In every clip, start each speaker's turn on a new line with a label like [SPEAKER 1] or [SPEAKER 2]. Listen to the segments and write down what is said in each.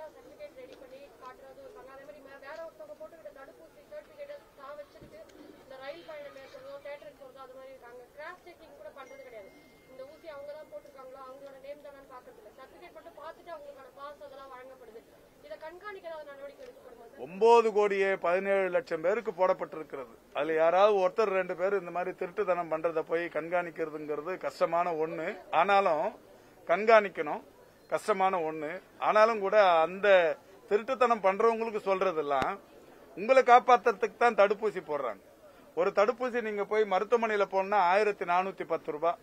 [SPEAKER 1] Certificate ready பண்ணி காட்டுறது இருப்பாங்க அதே மாதிரி மே- வேற ஒருத்தவங்க போட்டுக்கிட்ட தடுப்பூசி சர்டிபிகேட் தான் வச்சுக்கிட்டு இந்த ரயில் பயணம் மேற்கொள்றதோ தேட்டருக்கு போறதோ அது மாதிரி இருக்காங்க கிராஸ் செக்கிங் கூட பண்றது கிடையாது இந்த ஊசி அவங்க தான் போட்டிருக்காங்களோ அவங்களோட நேம் தானு பாக்குறது இல்ல சர்டிபிகேட் மட்டும் பார்த்துட்டு அவங்களுக்கான பாஸ் அதெல்லாம் வழங்கப்படுது இதை கண்காணிக்க ஏதாவது நடவடிக்கை எடுக்கப்படுமா சார்
[SPEAKER 2] ஒன்பது கோடியே பதினேழு லட்சம் பேருக்கு போடப்பட்டிருக்கிறது அதுல யாராவது ஒருத்தர் ரெண்டு பேர் இந்த மாதிரி திருட்டுத்தனம் பண்றத போய் கண்காணிக்கிறதுங்கிறது கஷ்டமான ஒண்ணு ஆனாலும் கண்காணிக்கணும் கஷ்டமான ஒண்ணு ஆனாலும் கூட அந்த திருட்டுத்தனம் பண்றவங்களுக்கு சொல்றதெல்லாம் உங்களை காப்பாத்துறதுக்கு தான் தடுப்பூசி போடுறாங்க ஒரு தடுப்பூசி நீங்க போய் மருத்துவமனையில போனா ஆயிரத்தி நானூத்தி பத்து ரூபாய்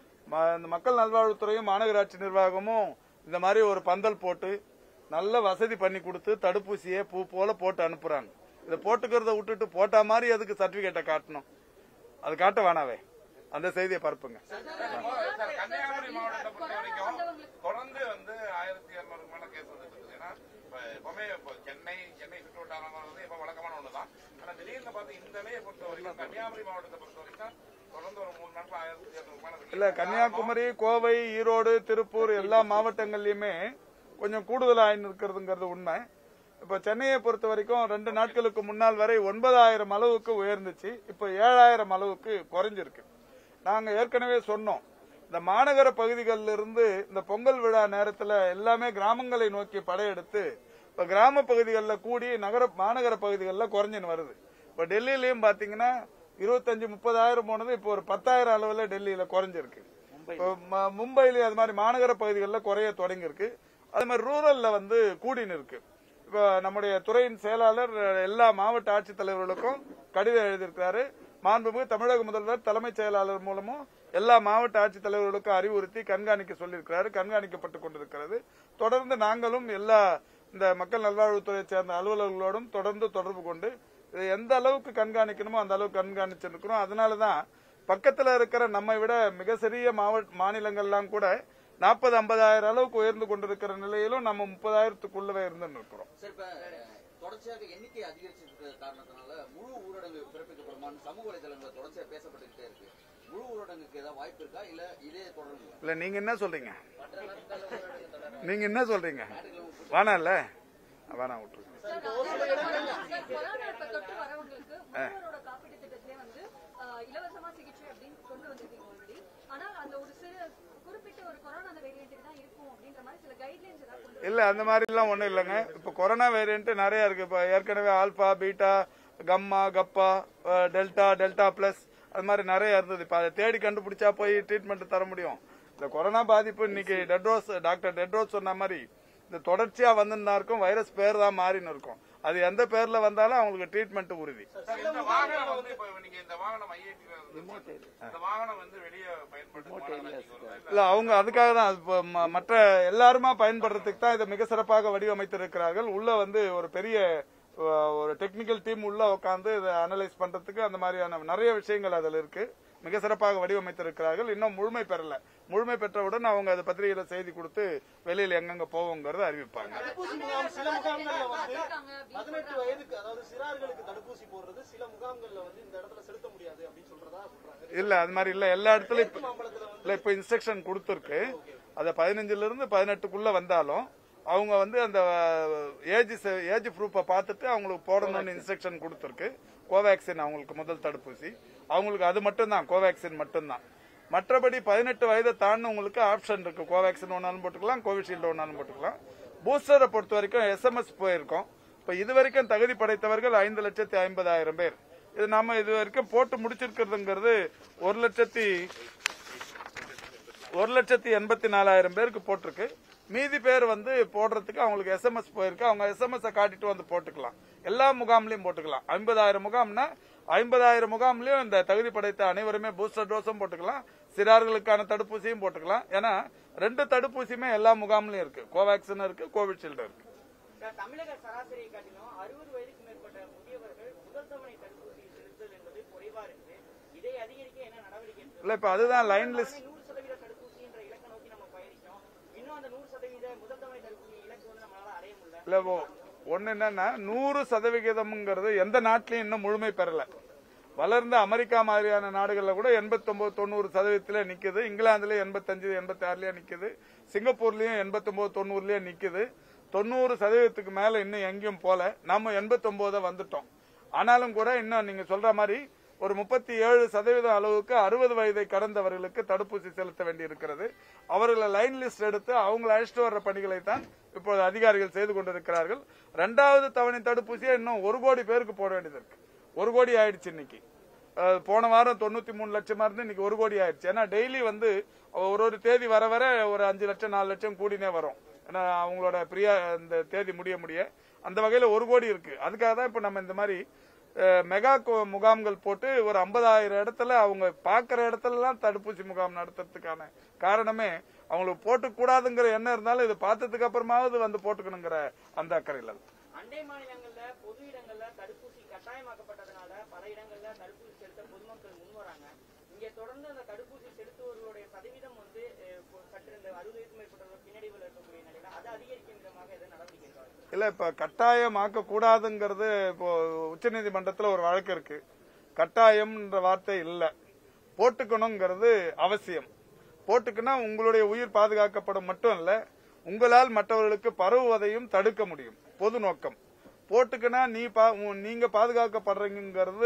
[SPEAKER 2] ம- இந்த மக்கள் நல்வாழ்வுத்துறையும் மாநகராட்சி நிர்வாகமும் இந்த மாதிரி ஒரு பந்தல் போட்டு நல்ல வசதி பண்ணி கொடுத்து தடுப்பூசியை பூ போல போட்டு அனுப்புறாங்க இதை போட்டுக்கிறத விட்டுட்டு போட்டா மாதிரி அதுக்கு சர்டிபிகேட்டை காட்டணும் அது காட்ட வேணாவே அந்த செய்தியை பரப்புங்க
[SPEAKER 3] சார், கன்னியாகுமரி மாவட்டத்தை பொறுத்த வரைக்கும் தொடர்ந்து வந்து ஆயிரத்தி இருநூறுக்கு மேல கேஸ் வந்துட்டு இருக்குது ஏன்னா இப்ப எப்பவுமே இப்ப சென்னை சென்னை சுற்று வட்டாரங்கள் வந்து இப்ப வழக்கமான ஒண்ணுதான் ஆனா திடீர்னு பார்த்து இந்த நிலையை பொறுத்த வரைக்கும் கன்னியாகுமரி மாவட்டத்தை பொறுத்த வரைக்கும் தொடர்ந்து ஒரு மூணு நாட்கள் ஆயிரத்தி இருநூறுக்கு மேல
[SPEAKER 2] இல்ல கன்னியாகுமரி கோவை ஈரோடு திருப்பூர் எல்லா மாவட்டங்கள்லயுமே கொஞ்சம் கூடுதல் ஆயின் இருக்கிறதுங்கிறது உண்மை இப்ப சென்னையை பொறுத்த வரைக்கும் ரெண்டு நாட்களுக்கு முன்னால் வரை ஒன்பதாயிரம் அளவுக்கு உயர்ந்துச்சு இப்ப ஏழாயிரம் அளவுக்கு குறைஞ்சிருக்கு நாங்க ஏற்கனவே சொன்னோம் இந்த மாநகர பகுதிகளில் இருந்து இந்த பொங்கல் விழா நேரத்துல எல்லாமே கிராமங்களை நோக்கி படையெடுத்து இப்ப கிராம பகுதிகளில் கூடி நகர மாநகர பகுதிகளில் குறைஞ்சின்னு வருது இப்ப டெல்லியிலயும் பாத்தீங்கன்னா இருபத்தஞ்சு முப்பதாயிரம் போனது இப்போ ஒரு பத்தாயிரம் அளவுல டெல்லியில குறைஞ்சிருக்கு இப்போ ம- மும்பையில அது மாதிரி மாநகர பகுதிகளில் குறைய தொடங்கியிருக்கு அது மாதிரி ரூரல்ல வந்து கூடின்னு இருக்கு இப்போ நம்முடைய துறையின் செயலாளர் எல்லா மாவட்ட ஆட்சித்தலைவர்களுக்கும் கடிதம் எழுதியிருக்கிறாரு மாண்புமிகு தமிழக முதல்வர் தலைமைச் செயலாளர் மூலமும் எல்லா மாவட்ட ஆட்சித்தலைவர்களுக்கும் அறிவுறுத்தி கண்காணிக்க சொல்லியிருக்கிறாரு கண்காணிக்கப்பட்டுக் கொண்டிருக்கிறது தொடர்ந்து நாங்களும் எல்லா இந்த மக்கள் நல்வாழ்வுத்துறையை சேர்ந்த அலுவலர்களோடும் தொடர்ந்து தொடர்பு கொண்டு இதை எந்த அளவுக்கு கண்காணிக்கணுமோ அந்த அளவுக்கு கண்காணிச்சிருக்கிறோம் அதனாலதான் பக்கத்துல இருக்கிற நம்மை விட மிக சிறிய மாவட்ட மாநிலங்கள்லாம் கூட நாற்பது ஐம்பதாயிரம் அளவுக்கு உயர்ந்து கொண்டிருக்கிற நிலையிலும் நம்ம முப்பதாயிரத்துக்குள்ளவே இருந்து இருக்கிறோம்
[SPEAKER 4] சார் இப்ப தொடர்ச்சியாக எண்ணிக்கை அதிகரிச்சிருக்கிற காரணத்தினால முழு ஊரடங்கு பிறப்பிக்கப்படுமான்னு சமூக வலைதளங்களில் தொடர்ச்சியா பேசப்பட்டுக்கிட்டே இருக்கு முழு ஊரடங்குக்கு ஏதாவது வாய்ப்பு இருக்கா இல்ல இதே தொடருங்களா
[SPEAKER 2] இல்ல நீங்க என்ன சொல்றீங்க நீங்க என்ன சொல்றீங்க வேணாம் இல்ல வேணாம் விட்டுருங்க
[SPEAKER 1] சார், கொரோனா இப்ப தொட்டு வரவங்களுக்கு முதல்வரோட காப்பீட்டு திட்டத்திலே வந்து ஆஹ், இலவசமா சிகிச்சை அப்படின்னு கொண்டு வந்திருக்கீங்க ஆல்ரெடி ஆனால் அந்த ஒரு சிறு குறிப்பிட்ட ஒரு கொரோனா அந்த வேரியன்ட்டுக்கு தான் இருக்கும் அப்படின்ற மாதிரி சில கைட்லைன்ஸ் ஏதாவது கொண்டு
[SPEAKER 2] இல்ல அந்த மாதிரி எல்லாம் ஒண்ணும் இல்லைங்க இப்ப கொரோனா வேரியன்ட் நிறைய இருக்கு இப்ப ஏற்கனவே ஆல்பா பீட்டா கம்மா கப்பா அஹ், டெல்டா டெல்டா பிளஸ் அது மாதிரி நிறைய இருந்தது இப்ப அதை தேடி கண்டுபிடிச்சா போய் ட்ரீட்மெண்ட் தர முடியும் இந்த கொரோனா பாதிப்பு இன்னைக்கு டெட்ரோஸ் டாக்டர் டெட்ரோஸ் சொன்ன மாதிரி இந்த தொடர்ச்சியா வந்துருந்தா இருக்கும் வைரஸ் பேர் தான் மாறின்னு இருக்கும் அது எந்த பேர்ல வந்தாலும் அவங்களுக்கு ட்ரீட்மெண்ட் உறுதி
[SPEAKER 3] சார், இந்த வாகனம் வந்து இப்ப நீங்க இந்த வாகனம் ஐஐடி இந்த வாகனம் வந்து வெளியே பயன்படுத்த மாநகராட்சிக்கு வருதா? இல்ல
[SPEAKER 2] இல்ல அவங்க அதுக்காக தான் இப்ப ம- மற்ற எல்லாருமா பயன்படுறதுக்கு தான் இதை மிக சிறப்பாக வடிவமைத்திருக்கிறார்கள் உள்ள வந்து ஒரு பெரிய அஹ், ஒரு டெக்னிக்கல் டீம் உள்ள உட்காந்து இதை அனலைஸ் பண்றதுக்கு அந்த மாதிரியான நிறைய விஷயங்கள் அதில் இருக்கு மிக சிறப்பாக வடிவமைத்திருக்கிறார்கள் இன்னும் முழுமை பெறல முழுமை பெற்றவுடன் அவங்க அதை பத்திரிகையில செய்தி கொடுத்து வெளியில எங்கெங்க போவோங்கிறத அறிவிப்பாங்க
[SPEAKER 5] தடுப்பூசி முகாம் சில முகாம்கள்ல வந்து பதினெட்டு வயதுக்கு அதாவது சிறார்களுக்கு தடுப்பூசி போடுறது சில முகாம்கள்ல வந்து இந்த இடத்துல செலுத்த முடியாது அப்படின்னு சொல்றதா சொல்றாங்க
[SPEAKER 2] இல்ல அது மாதிரி இல்ல எல்லா இடத்துலயும் இப்ப-
[SPEAKER 5] மாம்பழத்துல வந்து
[SPEAKER 2] இல்ல இப்ப இன்ஸ்ட்ரக்ஷன் கொடுத்துருக்கு அத பதினஞ்சுல இருந்து பதினெட்டுக்குள்ள வந்தாலும் அவங்க வந்து அந்த ஏஜ் ஏஜ் ப்ரூஃபை பார்த்துட்டு அவங்களுக்கு போடணும்னு இன்ஸ்ட்ரக்ஷன் கொடுத்துருக்கு கோவேக்சின் அவங்களுக்கு முதல் தடுப்பூசி அவங்களுக்கு அது மட்டும்தான் கோவேக்சின் மட்டும்தான் மற்றபடி பதினெட்டு வயதை தாண்டினவங்களுக்கு ஆப்ஷன் இருக்கு கோவேக்சின் ஒன்னாலும் போட்டுக்கலாம் கோவிஷீல்டு ஒன்னாலும் போட்டுக்கலாம் பூஸ்டரை பொறுத்த வரைக்கும் எஸ்எம்எஸ் போயிருக்கோம் இப்ப இது வரைக்கும் தகுதி படைத்தவர்கள் ஐந்து லட்சத்தி ஐம்பதாயிரம் பேர் இது நாம இது வரைக்கும் போட்டு முடிச்சிருக்கிறதுங்கிறது ஒரு லட்சத்தி ஒரு லட்சத்தி எண்பத்தி நாலாயிரம் பேருக்கு போட்டிருக்கு மீதி பேர் வந்து போடுறதுக்கு அவங்களுக்கு எஸ்எம்எஸ் போயிருக்கு அவங்க எஸ்எம்எஸ் காட்டிட்டு வந்து போட்டுக்கலாம் எல்லா முகாம்லயும் போட்டுக்கலாம் ஐம்பதாயிரம் முகாம்னா ஐம்பதாயிரம் முகாம்லயும் இந்த தகுதி படைத்த அனைவருமே பூஸ்டர் டோஸும் போட்டுக்கலாம் சிறார்களுக்கான தடுப்பூசியும் போட்டுக்கலாம் ஏன்னா ரெண்டு தடுப்பூசியுமே எல்லா முகாம்லயும் இருக்கு கோவேக்சின் இருக்கு கோவிஷீல்டு இருக்கு
[SPEAKER 6] சார், தமிழக சராசரியை காட்டிலும் அறுபது வயதுக்கு மேற்பட்ட முதியவர்கள் முதல் தவணை தடுப்பூசி செலுத்தல் என்பது குறைவா இருக்கு இதை அதிகரிக்க என்ன நடவடிக்கை எடுத்து-
[SPEAKER 2] இல்ல இப்ப அதுதான் லைன் லிஸ்ட்
[SPEAKER 6] நூறு சதவீத தடுப்பூசி என்ற இலக்கை நோக்கி நம்ம பயணிச்சோம் இன்னும் அந்த நூறு சதவீத முதல் தவணை தடுப்பூசி இலக்கு வந்து நம்மளால அடைய முடியல
[SPEAKER 2] இல்ல ஓ- ஒண்ணு என்னன்னா நூறு சதவிகிதம்ங்கிறது எந்த நாட்டிலையும் இன்னும் முழுமை பெறல வளர்ந்த அமெரிக்கா மாதிரியான நாடுகள்ல கூட 89 தொண்ணூறு சதவீதத்துல நிக்குது இங்கிலாந்துல எண்பத்தஞ்சு எண்பத்தி ஆறுலயே நிக்குது சிங்கப்பூர்லயும் எண்பத்தொன்பது தொண்ணூறுலயே நிக்குது தொண்ணூறு சதவீதத்துக்கு மேல இன்னும் எங்கேயும் போல நம்ம எண்பத்தொன்பத வந்துட்டோம் ஆனாலும் கூட இன்னும் நீங்க சொல்ற மாதிரி ஒரு முப்பத்தி ஏழு சதவீதம் அளவுக்கு அறுபது வயதை கடந்தவர்களுக்கு தடுப்பூசி செலுத்த வேண்டி இருக்கிறது அவர்களை லைன் லிஸ்ட் எடுத்து அவங்களை அழைச்சிட்டு வர்ற பணிகளை தான் இப்போது அதிகாரிகள் செய்து கொண்டிருக்கிறார்கள் ரெண்டாவது தவணை தடுப்பூசியை இன்னும் ஒரு கோடி பேருக்கு போட வேண்டியது இருக்கு ஒரு கோடி ஆயிடுச்சு இன்னைக்கு அஹ் போன வாரம் தொண்ணூத்தி மூணு லட்சமா இருந்து இன்னைக்கு ஒரு கோடி ஆயிடுச்சு ஏன்னா டெய்லி வந்து ஒரு ஒரு தேதி வர வர ஒரு அஞ்சு லட்சம் நாலு லட்சம் கூடினே வரும் ஏன்னா அவங்களோட பிரியா இந்த தேதி முடிய முடிய அந்த வகையில ஒரு கோடி இருக்கு அதுக்காக தான் இப்ப நம்ம இந்த மாதிரி அஹ், மெகா கோ- முகாம்கள் போட்டு ஒரு ஐம்பதாயிரம் இடத்துல அவங்க பாக்குற இடத்துல எல்லாம் தடுப்பூசி முகாம் நடத்துறதுக்கான காரணமே அவங்களுக்கு போட்டுக்கூடாதுங்கிற எண்ணம் இருந்தாலும் இது பார்த்ததுக்கு அப்புறமாவது வந்து போட்டுக்கணுங்கிற அந்த அக்கறையில்
[SPEAKER 6] அண்டை மாநிலங்கள்ல பொது இடங்கள்ல தடுப்பூசி கட்டாயமாக்கப்பட்டதுனால பல இடங்கள்ல தடுப்பூசி செலுத்த பொதுமக்கள் முன் வராங்க இங்க தொடர்ந்து அந்த தடுப்பூசி செலுத்துவர்களுடைய சதவீதம் வந்து அஹ், இப்போ சற்று இந்த அறுபது வயதுக்கு மேற்பட்டவர்கள் பின்னடைவில் இருக்கக்கூடிய நிலையில அது அதிகரிக்கும் விதமாக எதுவும் நடவடிக்கை இருக்கா
[SPEAKER 2] இல்ல இப்ப கட்டாயமாக்க கூடாதுங்கிறது இப்போ உச்சநீதிமன்றத்துல ஒரு வழக்கு இருக்கு கட்டாயம்ன்ற வார்த்தை இல்ல போட்டுக்கணுங்கிறது அவசியம் போட்டுக்குன்னா உங்களுடைய உயிர் பாதுகாக்கப்படும் மட்டும் இல்ல உங்களால் மற்றவர்களுக்கு பரவுவதையும் தடுக்க முடியும் பொது நோக்கம் போட்டுக்குன்னா நீ பா- உ- நீங்க பாதுகாக்கப்படுறீங்கிறது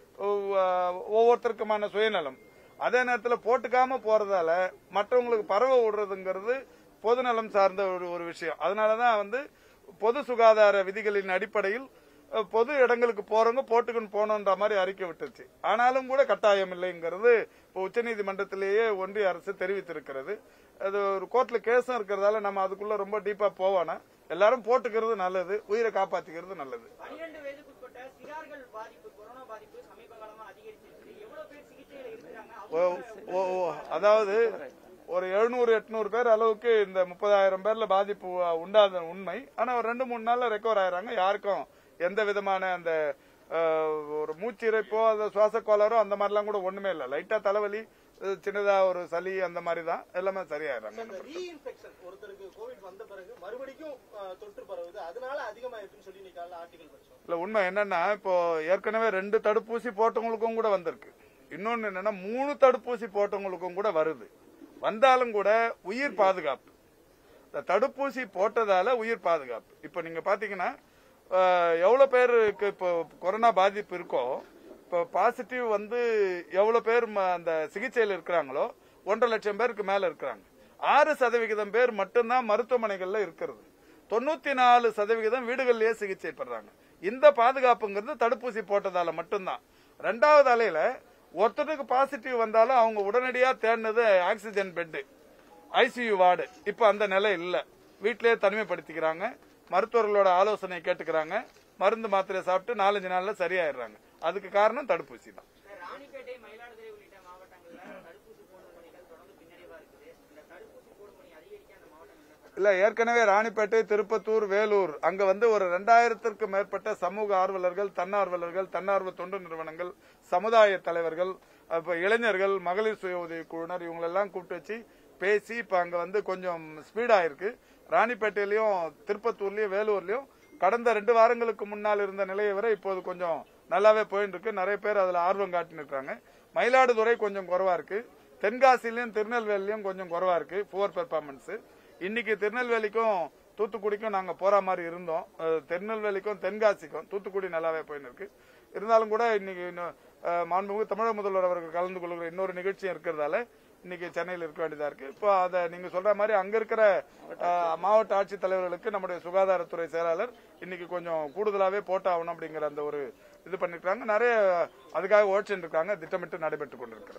[SPEAKER 2] ஒவ்- ஒவ்வொருத்தருக்குமான சுயநலம் அதே நேரத்தில் போட்டுக்காம போறதால மற்றவங்களுக்கு பரவ விடுறதுங்கிறது பொதுநலம் சார்ந்த ஒரு ஒரு விஷயம் அதனாலதான் வந்து பொது சுகாதார விதிகளின் அடிப்படையில் அஹ், பொது இடங்களுக்கு போறவங்க போட்டுக்குன்னு போகணுன்ற மாதிரி அறிக்கை விட்டுச்சு ஆனாலும் கூட கட்டாயம் இல்லைங்கிறது இப்போ உச்சநீதிமன்றத்திலேயே ஒன்றிய அரசு தெரிவித்திருக்கிறது அது ஒரு கோர்ட்ல கேஸும் இருக்கிறதால நம்ம அதுக்குள்ள ரொம்ப டீப்பா போவானா எல்லாரும் போட்டுக்கிறது நல்லது உயிரை காப்பாத்திக்கிறது நல்லது
[SPEAKER 6] பனிரெண்டு வயதுக்குட்பட்ட சிறார்கள் பாதிப்பு கொரோனா பாதிப்பு சமீப காலமா அதிகரிச்சிருக்கு எவ்வளவு பேர் சிகிச்சையில இருக்கிறாங்க
[SPEAKER 2] ஓ, ஓ, ஓ, அதாவது ஒரு எழுநூறு எட்நூறு பேர் அளவுக்கு இந்த முப்பதாயிரம் பேர்ல பாதிப்பு உண்டாத உண்மை ஆனா ஒரு ரெண்டு மூணு நாள்ல ரெக்கவர் ஆயிடுறாங்க யாருக்கும் எந்த விதமான அந்த அஹ், ஒரு மூச்சு இறைப்போ அந்த சுவாச கோளாறோ அந்த மாதிரிலாம் கூட ஒண்ணுமே இல்லை லைட்டா தலைவலி அஹ், சின்னதா ஒரு சளி அந்த மாதிரி தான் எல்லாமே சரியாயிடுறாங்க
[SPEAKER 5] இந்த ரீஇன்ஃபெக்ஷன் ஒருத்தருக்கு கோவிட் வந்த பிறகு மறுபடியும் அஹ், தொற்று பரவுது அதனால அதிகமாயிருக்குன்னு சொல்லி இன்னைக்கு காலைல ஆர்டிகல் படிச்சோம்
[SPEAKER 2] இல்ல உண்மை என்னன்னா இப்போ ஏற்கனவே ரெண்டு தடுப்பூசி போட்டவங்களுக்கும் கூட வந்திருக்கு இன்னொன்னு என்னன்னா மூணு தடுப்பூசி போட்டவங்களுக்கும் கூட வருது வந்தாலும் கூட உயிர் பாதுகாப்பு இந்த தடுப்பூசி போட்டதால உயிர் பாதுகாப்பு இப்போ நீங்க பாத்தீங்கன்னா அஹ், எவ்வளவு பேருக்கு இப்போ கொரோனா பாதிப்பு இருக்கோ இப்போ பாசிட்டிவ் வந்து எவ்வளவு பேர் ம- அந்த சிகிச்சையில் இருக்கிறாங்களோ ஒன்றரை லட்சம் பேருக்கு மேல இருக்கிறாங்க ஆறு சதவிகிதம் பேர் மட்டும்தான் மருத்துவமனைகள்ல இருக்கிறது தொண்ணூத்தி நாலு சதவிகிதம் வீடுகள்லயே சிகிச்சை பெறாங்க இந்த பாதுகாப்புங்கிறது தடுப்பூசி போட்டதால மட்டும்தான் ரெண்டாவது அலையில ஒருத்தருக்கு பாசிட்டிவ் வந்தாலும் அவங்க உடனடியா தேடினது ஆக்சிஜன் பெட் ஐசியு வார்டு இப்ப அந்த நிலை இல்ல வீட்டிலேயே தனிமைப்படுத்திக்கிறாங்க மருத்துவர்களோட ஆலோசனை கேட்டுக்கிறாங்க மருந்து மாத்திரை சாப்பிட்டு நாலஞ்சு நாள்ல சரியாயிடுறாங்க அதுக்கு காரணம் தடுப்பூசி தான்
[SPEAKER 6] சார், ராணிப்பேட்டை மயிலாடுதுறை உள்ளிட்ட மாவட்டங்கள்ல தடுப்பூசி போடும் பணிகள் தொடர்ந்து பின்னடைவா இருக்குது இந்த தடுப்பூசி போடும் பணி அதிகரிக்க அந்த மாவட்டங்கள் என்ன பண்ணணும்?
[SPEAKER 2] இல்ல ஏற்கனவே ராணிப்பேட்டை திருப்பத்தூர் வேலூர் அங்க வந்து ஒரு ரெண்டாயிரத்திற்கும் மேற்பட்ட சமூக ஆர்வலர்கள் தன்னார்வலர்கள் தன்னார்வ தொண்டு நிறுவனங்கள் சமுதாய தலைவர்கள் அப்ப இளைஞர்கள் மகளிர் சுய உதவி குழுவினர் இவங்களெல்லாம் கூப்பிட்டு வச்சு பேசி இப்ப அங்க வந்து கொஞ்சம் ஸ்பீடா இருக்கு ராணிப்பேட்டையிலயும் திருப்பத்தூர்லயும் வேலூர்லயும் கடந்த ரெண்டு வாரங்களுக்கு முன்னால் இருந்த நிலையை விட இப்போது கொஞ்சம் நல்லாவே போயிட்டு இருக்கு நிறைய பேர் அதுல ஆர்வம் காட்டின்னு இருக்காங்க மயிலாடுதுறை கொஞ்சம் குறைவா இருக்கு தென்காசிலையும் திருநெல்வேலியும் கொஞ்சம் குறைவா இருக்கு புவர் பெர்ஃபார்மன்ஸ் இன்னைக்கு திருநெல்வேலிக்கும் தூத்துக்குடிக்கும் நாங்க போற மாதிரி இருந்தோம் அஹ், திருநெல்வேலிக்கும் தென்காசிக்கும் தூத்துக்குடி நல்லாவே போயின்னு இருக்கு இருந்தாலும் கூட இன்னைக்கு இன்னும், அஹ், மாண்புமிகு தமிழக முதல்வர் அவர்கள் கலந்து கொள்கிற இன்னொரு நிகழ்ச்சியும் இருக்கிறதால இன்னைக்கு சென்னையில் இருக்க வேண்டியதா இருக்கு இப்போ அதை நீங்க சொல்ற மாதிரி அங்க இருக்கிற அஹ், மாவட்ட ஆட்சித் தலைவர்களுக்கு நம்முடைய சுகாதாரத்துறை செயலாளர் இன்னைக்கு கொஞ்சம் கூடுதலாவே போட்டாகணும் அப்படிங்கிற அந்த ஒரு இது பண்ணிருக்காங்க நிறைய அதுக்காக உழைச்சுட்டு இருக்காங்க திட்டமிட்டு நடைபெற்றுக் கொண்டிருக்கிறது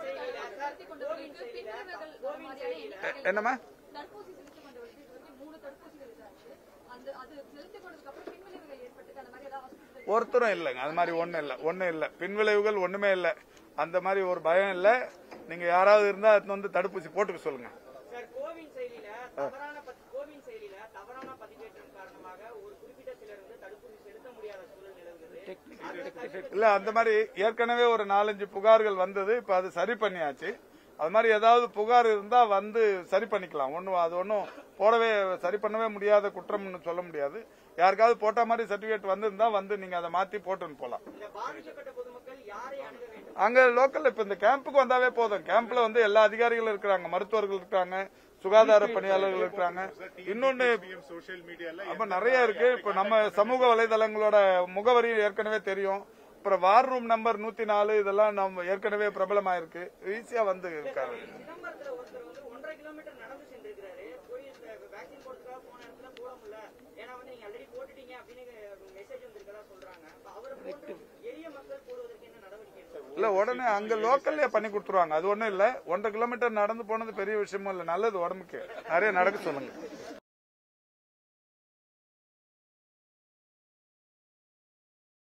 [SPEAKER 2] என்னம்மா
[SPEAKER 7] தடுப்பூசி செலுத்திக் கொண்டவர்களுக்கு இது வரைக்கும் மூணு தடுப்பூசிகள் இருக்கு அந்த அது செலுத்திக் கொண்டதுக்கு அப்புறம் பின்விளைவுகள் ஏற்பட்டு அந்த மாதிரி ஏதாவது hospital
[SPEAKER 2] ஒருத்தரும் இல்லைங்க அது மாதிரி ஒண்ணும் இல்ல ஒண்ணும் இல்ல பின்விளைவுகள் ஒண்ணுமே இல்ல அந்த மாதிரி ஒரு பயம் இல்ல நீங்க யாராவது இருந்தா அது வந்து தடுப்பூசி போட்டுக்க சொல்லுங்க
[SPEAKER 6] சார் கோவின் செயலியில தவறான பதி- கோவின் செயலியில தவறான பதிவேற்றம் காரணமாக ஒரு குறிப்பிட்ட சிலர் வந்து தடுப்பூசி செலுத்த முடியாத சூழல் நிலவுகிறது
[SPEAKER 2] இல்ல அந்த மாதிரி ஏற்கனவே ஒரு நாலஞ்சு புகார்கள் வந்தது இப்ப அது சரி பண்ணியாச்சு அது மாதிரி ஏதாவது புகார் இருந்தா வந்து சரி பண்ணிக்கலாம் ஒண்ணும் அது ஒன்றும் போடவே சரி பண்ணவே முடியாத குற்றம்னு சொல்ல முடியாது யாருக்காவது போட்ட மாதிரி சர்டிபிகேட் வந்திருந்தா வந்து நீங்க அதை மாத்தி போட்டுன்னு போலாம்
[SPEAKER 6] இந்த பாதிக்கப்பட்ட பொதுமக்கள் யாரை அணுக வேண்டும்
[SPEAKER 2] அங்க லோக்கல்ல இப்ப இந்த கேம்புக்கு வந்தாவே போதும் கேம்ப்ல வந்து எல்லா அதிகாரிகளும் இருக்கிறாங்க மருத்துவர்கள் இருக்காங்க சுகாதார பணியாளர்கள் இருக்கிறாங்க இன்னொன்னு
[SPEAKER 8] சோஷியல் மீடியால
[SPEAKER 2] அப்ப நிறைய இருக்கு இப்ப நம்ம சமூக வலைதளங்களோட முகவரி ஏற்கனவே தெரியும் அப்புறம் வார் ரூம் நம்பர் நூத்தி நாலு இதெல்லாம் நம்ம ஏற்கனவே பிரபலமாயிருக்கு ஈஸியா வந்து இருக்காரு
[SPEAKER 6] சிதம்பரத்துல ஒருத்தர் வந்து ஒன்றரை கிலோமீட்டர் நடந்து சென்றிருக்கிறாரு போய் வேக்சின் போடுறதுக்காக போன இடத்துல போட முடியல ஏன்னா வந்து நீங்க ஆல்ரெடி போட்டுட்டீங்க அப்படின்னு மெசேஜ் வந்திருக்கதா சொல்றாங்க அப்ப அவரை போட்டு எளிய மக்கள் போடுவதற்கு என்ன நடவடிக்கை எடுக்கணும்?
[SPEAKER 2] இல்ல உடனே அங்க லோக்கல்லே பண்ணி கொடுத்துருவாங்க அது ஒண்ணும் இல்ல ஒன்றரை கிலோமீட்டர் நடந்து போனது பெரிய விஷயமும் இல்ல நல்லது உடம்புக்கு நிறைய நடக்க சொல்லுங்க